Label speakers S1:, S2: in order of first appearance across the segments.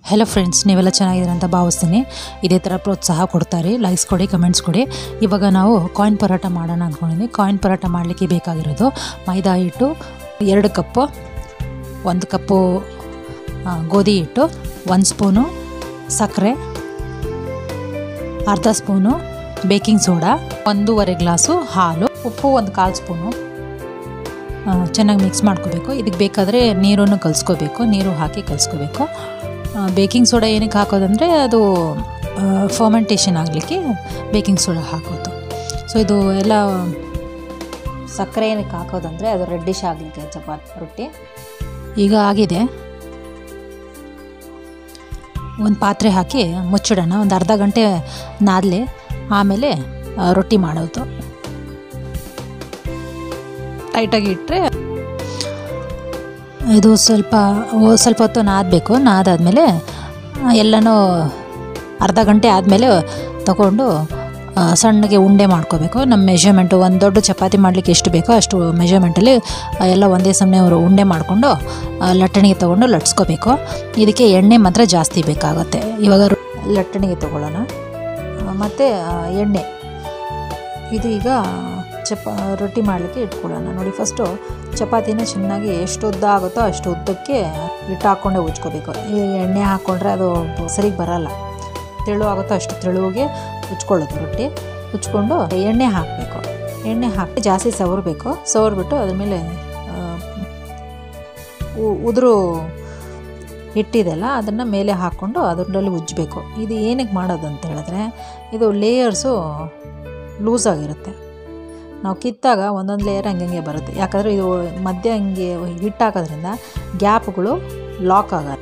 S1: hello friends ನೀವೆಲ್ಲ ಚೆನ್ನಾಗಿದ್ದೀರ ಅಂತ ಭಾವಿಸ್ತೀನಿ ಇದೇ ಥರ ಪ್ರೋತ್ಸಾಹ ಕೊಡ್ತಾರೆ ಲೈಕ್ಸ್ ಕೊಡಿ ಕಮೆಂಟ್ಸ್ ಕೊಡಿ ಇವಾಗ ನಾವು ಕಾಯಿನ್ ಪರೋಟ ಮಾಡೋಣ ಅಂದ್ಕೊಂಡಿದ್ವಿ ಕಾಯಿನ್ ಪರೋಟ ಮಾಡಲಿಕ್ಕೆ ಬೇಕಾಗಿರೋದು ಮೈದಾ ಹಿಟ್ಟು ಎರಡು ಕಪ್ಪು ಒಂದು ಕಪ್ಪು ಆ, ಗೋಧಿ ಹಿಟ್ಟು ಒಂದು ಸ್ಪೂನು ಸಕ್ಕರೆ ಅರ್ಧ ಸ್ಪೂನು ಬೇಕಿಂಗ್ ಸೋಡಾ ಒಂದೂವರೆ ಗ್ಲಾಸು ಹಾಲು ಉಪ್ಪು ಒಂದು ಕಾಲು ಸ್ಪೂನು ಆ, ಚೆನ್ನಾಗಿ ಮಿಕ್ಸ್ ಮಾಡ್ಕೋಬೇಕು ಇದಕ್ಕೆ ಬೇಕಾದರೆ ನೀರನ್ನು ಕಲಿಸ್ಕೋಬೇಕು ನೀರು ಹಾಕಿ ಕಲಿಸ್ಕೋಬೇಕು ಬೇಕಿಂಗ್ ಸೋಡಾ ಏನಕ್ಕೆ ಹಾಕೋದಂದರೆ ಅದು ಫರ್ಮೆಂಟೇಷನ್ ಆಗಲಿಕ್ಕೆ ಬೇಕಿಂಗ್ ಸೋಡಾ ಹಾಕೋದು ಸೊ ಇದು ಎಲ್ಲ ಸಕ್ಕರೆ ಏನಕ್ಕೆ ಹಾಕೋದಂದರೆ ಅದು ರೆಡ್ಡಿಶ್ ಆಗಲಿಕ್ಕೆ ಚಪಾತಿ ರೊಟ್ಟಿ ಈಗ ಆಗಿದೆ ಒಂದು ಪಾತ್ರೆ ಹಾಕಿ ಮುಚ್ಚಿಡೋಣ ಒಂದು ಅರ್ಧ ಗಂಟೆ ನಾದಲಿ ಆಮೇಲೆ ಆ, ರೊಟ್ಟಿ ಮಾಡೋದು ಟೈಟಾಗಿ ಇಟ್ಟರೆ ಇದು ಸ್ವಲ್ಪ ಓ- ಸ್ವಲ್ಪ ಹೊತ್ತು ನಾದಬೇಕು ನಾದಾದಮೇಲೆ ಎಲ್ಲನೂ ಅರ್ಧ ಗಂಟೆ ಆದಮೇಲೆ ತಗೊಂಡು ಆ, ಸಣ್ಣಗೆ ಉಂಡೆ ಮಾಡ್ಕೋಬೇಕು ನಮ್ಮ ಮೆಷರ್ಮೆಂಟು ಒಂದು ದೊಡ್ಡ ಚಪಾತಿ ಮಾಡಲಿಕ್ಕೆ ಎಷ್ಟು ಬೇಕೋ ಅಷ್ಟು ಮೆಷರ್ಮೆಂಟಲ್ಲಿ ಎಲ್ಲ ಒಂದೇ ಸಮನೆ ಅವರು ಉಂಡೆ ಮಾಡಿಕೊಂಡು ಲಟ್ಟಣಿಗೆ ತೊಗೊಂಡು ಲಟ್ಸ್ಕೋಬೇಕು ಇದಕ್ಕೆ ಎಣ್ಣೆ ಮಾತ್ರ ಜಾಸ್ತಿ ಬೇಕಾಗುತ್ತೆ ಇವಾಗ ರೊ- ಲಟ್ಟಣಿಗೆ ತೊಗೊಳ್ಳೋಣ ಮತ್ತು ಎಣ್ಣೆ ಇದು ಈಗ ಚಪ ರೊಟ್ಟಿ ಮಾಡಲಿಕ್ಕೆ ಇಟ್ಕೊಳ್ಳೋಣ ನೋಡಿ ಫಸ್ಟು ಚಪಾತಿನ ಚೆನ್ನಾಗಿ ಎಷ್ಟು ಉದ್ದ ಆಗುತ್ತೋ ಅಷ್ಟು ಉದ್ದಕ್ಕೆ ಹಿಟ್ಟು ಹಾಕ್ಕೊಂಡೇ ಉಜ್ಕೋಬೇಕು ಈ ಎಣ್ಣೆ ಹಾಕ್ಕೊಂಡ್ರೆ ಅದು ಸರಿಗೆ ಬರಲ್ಲ ತೆಳು ಆಗುತ್ತೋ ಅಷ್ಟು ತೆಳುವಿಗೆ ಉಜ್ಕೊಳ್ಳೋದು ರೊಟ್ಟಿ ಉಜ್ಕೊಂಡು ಎಣ್ಣೆ ಹಾಕಬೇಕು ಎಣ್ಣೆ ಹಾಕಿ ಜಾಸ್ತಿ ಸವರಬೇಕು ಸವರ್ಬಿಟ್ಟು ಅದ್ರ ಮೇಲೆ ಆ, ಉ- ಉದುರು ಹಿಟ್ಟಿದೆಲ್ಲ ಅದನ್ನು ಮೇಲೆ ಹಾಕ್ಕೊಂಡು ಅದರಲ್ಲಿ ಉಜ್ಜಬೇಕು ಇದು ಏನಕ್ಕೆ ಮಾಡೋದು ಅಂತ ಹೇಳಿದ್ರೆ ಇದು ಲೇಯರ್ಸು ಲೂಸ್ ಆಗಿರುತ್ತೆ ನಾವು ಕಿತ್ತಾಗ ಒಂದೊಂದು ಲೇಯರ್ ಹಂಗೆ ಬರುತ್ತೆ ಯಾಕಂದರೆ ಇದು ಮಧ್ಯೆ ಹಂಗೆ ಹಿಟ್ಟು ಹಾಕೋದ್ರಿಂದ ಗ್ಯಾಪ್ಗಳು ಲಾಕ್ ಆಗಲ್ಲ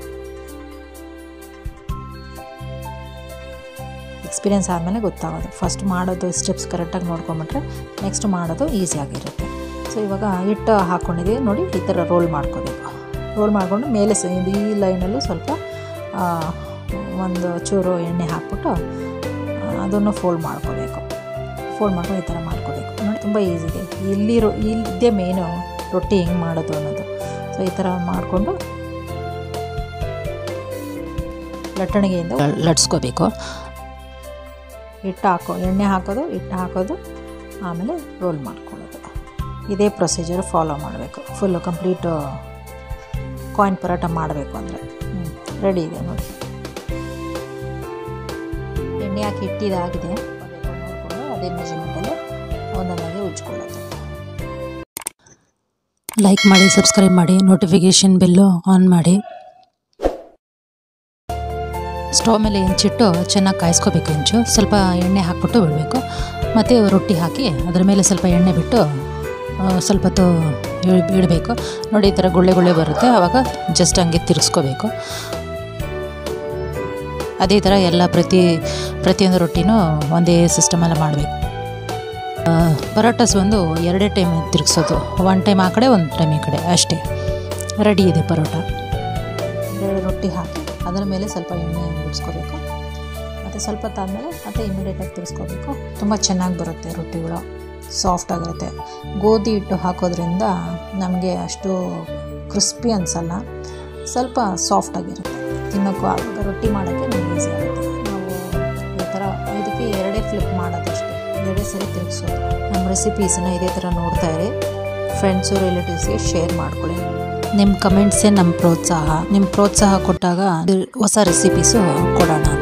S1: ಎಕ್ಸ್ಪೀರಿಯನ್ಸ್ ಆದಮೇಲೆ ಗೊತ್ತಾಗೋದು ಫಸ್ಟ್ ಮಾಡೋದು ಸ್ಟೆಪ್ಸ್ ಕರೆಕ್ಟಾಗಿ ನೋಡ್ಕೊಂಬಿಟ್ರೆ ನೆಕ್ಸ್ಟ್ ಮಾಡೋದು ಈಸಿಯಾಗಿರುತ್ತೆ ಸೊ ಇವಾಗ ಹಿಟ್ಟು ಹಾಕ್ಕೊಂಡಿದ್ದೀವಿ ನೋಡಿ ಈ ಥರ ರೋಲ್ ಮಾಡ್ಕೋಬೇಕು ರೋಲ್ ಮಾಡಿಕೊಂಡು ಮೇಲೆ ಸ ಇದು ಈ ಲೈನಲ್ಲೂ ಸ್ವಲ್ಪ ಆ, ಒಂದು ಚೂರು ಎಣ್ಣೆ ಹಾಕ್ಬಿಟ್ಟು ಆ, ಅದನ್ನು ಫೋಲ್ಡ್ ಮಾಡ್ಕೋಬೇಕು ಫೋಲ್ಡ್ ಮಾಡ್ಕೊಂಡು ಈ ಥರ ಮಾಡ್ಕೋಬೇಕು ನೋಡಿ ತುಂಬ ಈಸಿ ಇದೆ ಇಲ್ಲಿ ರೊ ಇದೇ ಮೇನು ರೊಟ್ಟಿ ಹೆಂಗೆ ಮಾಡೋದು ಅನ್ನೋದು ಸೊ ಈ ಥರ ಮಾಡಿಕೊಂಡು ಲಟ್ಟಣಿಗೆಯಿಂದ ಲಟ್ಸ್ಕೋಬೇಕು ಹಿಟ್ಟು ಹಾಕೋ ಎಣ್ಣೆ ಹಾಕೋದು ಹಿಟ್ಟು ಹಾಕೋದು ಆಮೇಲೆ ರೋಲ್ ಮಾಡ್ಕೊಳ್ಳೋದು ಇದೇ ಪ್ರೊಸೀಜರ್ ಫಾಲೋ ಮಾಡಬೇಕು ಫುಲ್ಲು ಕಂಪ್ಲೀಟು ಕಾಯಿನ್ ಪರೋಟ ಮಾಡಬೇಕು ಅಂದರೆ ರೆಡಿ ಇದೆ ನೋಡಿ ಎಣ್ಣೆ ಹಾಕಿ ಇಟ್ಟಿದಾಗಿದೆ ನೋಡಿಕೊಂಡು ಅದೇ ಮೆಜರ್ಮೆಂಟಲ್ಲಿ ಒಂದೊಂದಾಗಿ ಉಜ್ಕೊಳ್ಳೋದು ಲೈಕ್ ಮಾಡಿ ಸಬ್ಸ್ಕ್ರೈಬ್ ಮಾಡಿ ನೋಟಿಫಿಕೇಷನ್ ಬೆಲ್ಲು ಆನ್ ಮಾಡಿ ಸ್ಟವ್ ಮೇಲೆ ಹೆಂಚಿಟ್ಟು ಚೆನ್ನಾಗಿ ಕಾಯಿಸ್ಕೋಬೇಕು ಹೆಂಚು ಸ್ವಲ್ಪ ಎಣ್ಣೆ ಹಾಕ್ಬಿಟ್ಟು ಬಿಡಬೇಕು ಮತ್ತು ರೊಟ್ಟಿ ಹಾಕಿ ಅದ್ರ ಮೇಲೆ ಸ್ವಲ್ಪ ಎಣ್ಣೆ ಬಿಟ್ಟು ಆ, ಸ್ವಲ್ಪ ಹೊತ್ತು ಇಳ್- ಇಡಬೇಕು ನೋಡಿ ಈ ಥರ ಗುಳ್ಳೆ ಗುಳ್ಳೆ ಬರುತ್ತೆ ಆವಾಗ ಜಸ್ಟ್ ಹಂಗೆ ತಿರ್ಗಿಸ್ಕೋಬೇಕು ಅದೇ ಥರ ಎಲ್ಲ ಪ್ರತಿ ಪ್ರತಿಯೊಂದು ರೊಟ್ಟಿನೂ ಒಂದೇ ಸಿಸ್ಟಮಲ್ಲಿ ಮಾಡಬೇಕು ಪರೋಟಸ್ ಒಂದು ಎರಡೇ ಟೈಮ್ ತಿರುಗಿಸೋದು ಒನ್ ಟೈಮ್ ಆ ಕಡೆ ಒಂದು ಟೈಮ್ ಈ ಕಡೆ ಅಷ್ಟೇ ರೆಡಿ ಇದೆ ಪರೋಟ ಎರಡು ರೊಟ್ಟಿ ಹಾಕಿ ಅದರ ಮೇಲೆ ಸ್ವಲ್ಪ ಎಣ್ಣೆ ಬಿಡಿಸ್ಕೋಬೇಕು ಮತ್ತು ಸ್ವಲ್ಪ ಹೊತ್ತಾದಮೇಲೆ ಮತ್ತೆ ಇಮಿಡಿಯೇಟಾಗಿ ತಿರ್ಸ್ಕೋಬೇಕು ತುಂಬ ಚೆನ್ನಾಗಿ ಬರುತ್ತೆ ರೊಟ್ಟಿಗಳು ಸಾಫ್ಟಾಗಿರುತ್ತೆ ಗೋಧಿ ಹಿಟ್ಟು ಹಾಕೋದ್ರಿಂದ ನಮಗೆ ಅಷ್ಟು ಕ್ರಿಸ್ಪಿ ಅನಿಸಲ್ಲ ಸ್ವಲ್ಪ ಸಾಫ್ಟಾಗಿರುತ್ತೆ ತಿನ್ನೋಕ್ಕೂ ಆವಾಗ ರೊಟ್ಟಿ ಮಾಡೋಕ್ಕೆ ನಮ್ಗೆ ಈಸಿ ಆಗುತ್ತೆ ನಾವು ಈ ಥರ ಇದಕ್ಕೆ ಎರಡೇ ಫ್ಲಿಪ್ ಮಾಡೋದಷ್ಟೇ ಎರಡೇ ಸರಿ ತಿರುಗಿಸೋದು ನಮ್ಮ ರೆಸಿಪೀಸನ್ನ ಇದೇ ಥರ ನೋಡ್ತಾ ಇರಿ ಫ್ರೆಂಡ್ಸು ರಿಲೇಟಿವ್ಸ್ಗೆ ಶೇರ್ ಮಾಡ್ಕೊಳ್ಳಿ ನಿಮ್ಮ ಕಮೆಂಟ್ಸೇ ನಮ್ಮ ಪ್ರೋತ್ಸಾಹ ನಿಮ್ಮ ಪ್ರೋತ್ಸಾಹ ಕೊಟ್ಟಾಗ ಹೊಸ ರೆಸಿಪೀಸು ಕೊಡೋಣ